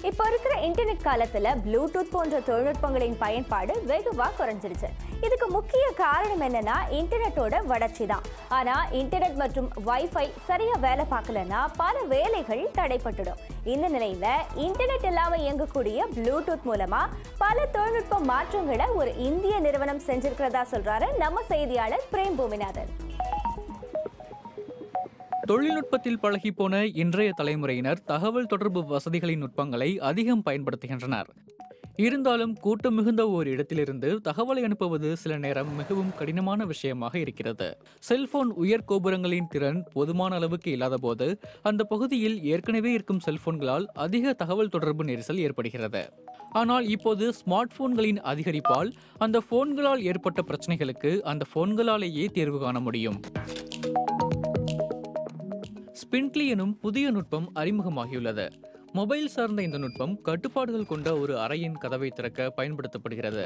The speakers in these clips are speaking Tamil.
இப்போ இருக்கிற இன்டர்நெட் காலத்துல ப்ளூடூத் போன்ற தொழில்நுட்பங்களின் பயன்பாடு வெகுவா குறைஞ்சிருச்சு இதுக்கு முக்கிய காரணம் என்னன்னா இன்டர்நெட்டோட வளர்ச்சி தான் ஆனா இன்டர்நெட் மற்றும் வைஃபை சரியா வேலை பார்க்கலன்னா பல வேலைகள் தடைப்பட்டுடும் இந்த நிலையில இன்டர்நெட் இல்லாம இயங்கக்கூடிய ப்ளூடூத் மூலமா பல தொழில்நுட்ப மாற்றங்களை ஒரு இந்திய நிறுவனம் செஞ்சிருக்கிறதா சொல்றாரு நம்ம செய்தியாளர் பிரேம் பூமிநாதன் தொழில்நுட்பத்தில் பழகி போன இன்றைய தலைமுறையினர் தகவல் தொடர்பு வசதிகளின் நுட்பங்களை அதிகம் பயன்படுத்துகின்றனர் இருந்தாலும் கூட்டம் மிகுந்த ஒரு இடத்திலிருந்து தகவலை அனுப்புவது சில நேரம் மிகவும் கடினமான விஷயமாக இருக்கிறது செல்போன் உயர் கோபுரங்களின் திறன் போதுமான அளவுக்கு இல்லாதபோது அந்த பகுதியில் ஏற்கனவே இருக்கும் செல்போன்களால் அதிக தகவல் தொடர்பு நெரிசல் ஏற்படுகிறது ஆனால் இப்போது ஸ்மார்ட் போன்களின் அதிகரிப்பால் அந்த போன்களால் ஏற்பட்ட பிரச்சனைகளுக்கு அந்த போன்களாலேயே தீர்வு காண முடியும் ஸ்பின்ட்லி எனும் புதிய நுட்பம் அறிமுகமாகியுள்ளது மொபைல் சார்ந்த இந்த நுட்பம் கட்டுப்பாடுகள் கொண்ட ஒரு அறையின் கதவை திறக்க பயன்படுத்தப்படுகிறது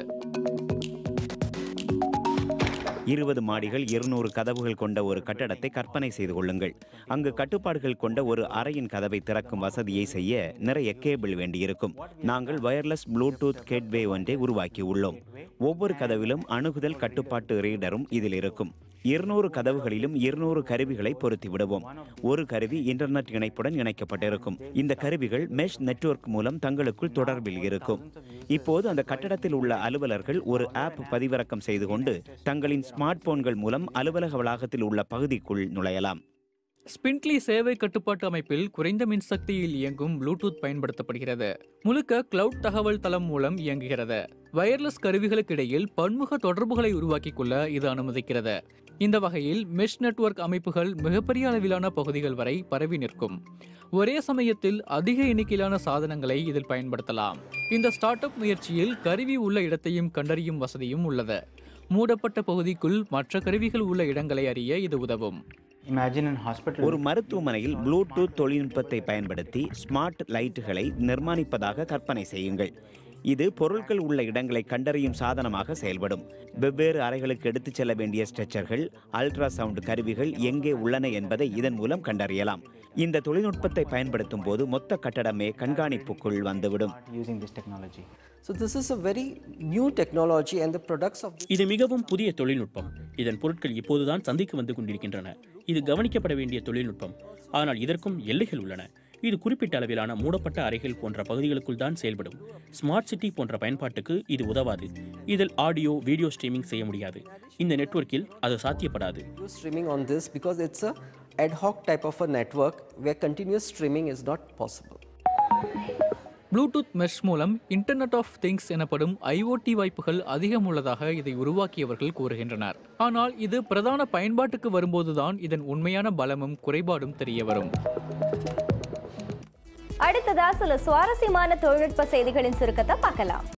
இருபது மாடிகள் இருநூறு கதவுகள் கொண்ட ஒரு கட்டடத்தை கற்பனை செய்து கொள்ளுங்கள் அங்கு கட்டுப்பாடுகள் கொண்ட ஒரு அறையின் கதவை திறக்கும் வசதியை செய்ய நிறைய கேபிள் வேண்டியிருக்கும் நாங்கள் வயர்லெஸ் ப்ளூடூத் கேட்வே ஒன்றை உருவாக்கி உள்ளோம் ஒவ்வொரு கதவிலும் அணுகுதல் கட்டுப்பாட்டு ரீடரும் இதில் இருக்கும் இருநூறு கதவுகளிலும் இருநூறு கருவிகளை பொருத்தி விடுவோம் ஒரு கருவி இன்டர்நெட் இணைப்புடன் இணைக்கப்பட்டிருக்கும் இந்த கருவிகள் மெஷ் நெட்வொர்க் மூலம் தங்களுக்குள் தொடர்பில் இருக்கும் இப்போது அந்த கட்டடத்தில் உள்ள அலுவலர்கள் ஒரு ஆப் பதிவிறக்கம் செய்து கொண்டு தங்களின் ஸ்மார்ட் போன்கள் மூலம் அலுவலக வளாகத்தில் உள்ள பகுதிக்குள் நுழையலாம் ஸ்பின்ட்லி சேவை கட்டுப்பாட்டு அமைப்பில் குறைந்த மின்சக்தியில் இயங்கும் ப்ளூடூத் பயன்படுத்தப்படுகிறது முழுக்க கிளவுட் தகவல் தளம் மூலம் இயங்குகிறது வயர்லெஸ் கருவிகளுக்கு இடையில் பன்முக தொடர்புகளை உருவாக்கிக் கொள்ள இது அனுமதிக்கிறது இந்த வகையில் மெஷ் நெட்வொர்க் அமைப்புகள் மிகப்பெரிய அளவிலான பகுதிகள் வரை பரவி நிற்கும் ஒரே சமயத்தில் அதிக எண்ணிக்கையிலான சாதனங்களை இதில் பயன்படுத்தலாம் இந்த ஸ்டார்ட் அப் முயற்சியில் கருவி உள்ள இடத்தையும் கண்டறியும் வசதியும் உள்ளது மூடப்பட்ட பகுதிக்குள் மற்ற கருவிகள் உள்ள இடங்களை அறிய இது உதவும் Imagine in hospital. ஒரு மருத்துவமனையில் ப்ளூடூத் தொழில்நுட்பத்தை பயன்படுத்தி ஸ்மார்ட் லைட்டுகளை நிர்மாணிப்பதாக கற்பனை செய்யுங்கள் இது பொருட்கள் உள்ள இடங்களை கண்டறியும் சாதனமாக செயல்படும் வெவ்வேறு அறைகளுக்கு எடுத்துச் செல்ல வேண்டிய ஸ்ட்ரெச்சர்கள் அல்ட்ராசவுண்ட் கருவிகள் எங்கே உள்ளன என்பதை இதன் மூலம் கண்டறியலாம் இந்த தொழில்நுட்பத்தை பயன்படுத்தும் போது மொத்த கட்டடமே கண்காணிப்புக்குள் வந்துவிடும் using this technology. So this is a very new technology and the products of இது மிகவும் புதிய தொழில்நுட்பம் இதன் பொருட்கள் இப்போதுதான் சந்தைக்கு வந்து கொண்டிருக்கின்றன இது கவனிக்கப்பட வேண்டிய தொழில்நுட்பம் ஆனால் இதற்கும் எல்லைகள் உள்ளன இது குறிப்பிட்ட அளவிலான மூடப்பட்ட அறைகள் போன்ற பகுதிகளுக்குள் தான் செயல்படும் ஸ்மார்ட் சிட்டி போன்ற பயன்பாட்டுக்கு இது உதவாது இதில் ஆடியோ வீடியோ ஸ்ட்ரீமிங் செய்ய முடியாது இந்த நெட்வொர்க்கில் அது சாத்தியப்படாது video streaming on this because it's a ad hoc type of a network where continuous streaming is not possible. Bluetooth mesh மூலம் இன்டர்நெட் ஆஃப் திங்ஸ் எனப்படும் ஐஓடி வாய்ப்புகள் அதிகம் உள்ளதாக இதை உருவாக்கியவர்கள் கூறுகின்றனர் ஆனால் இது பிரதான பயன்பாட்டுக்கு வரும்போதுதான் இதன் உண்மையான பலமும் குறைபாடும் தெரிய வரும் அடுத்ததா சில சுவாரஸ்யமான தொழில்நுட்ப செய்திகளின் சுருக்கத்தை பார்க்கலாம்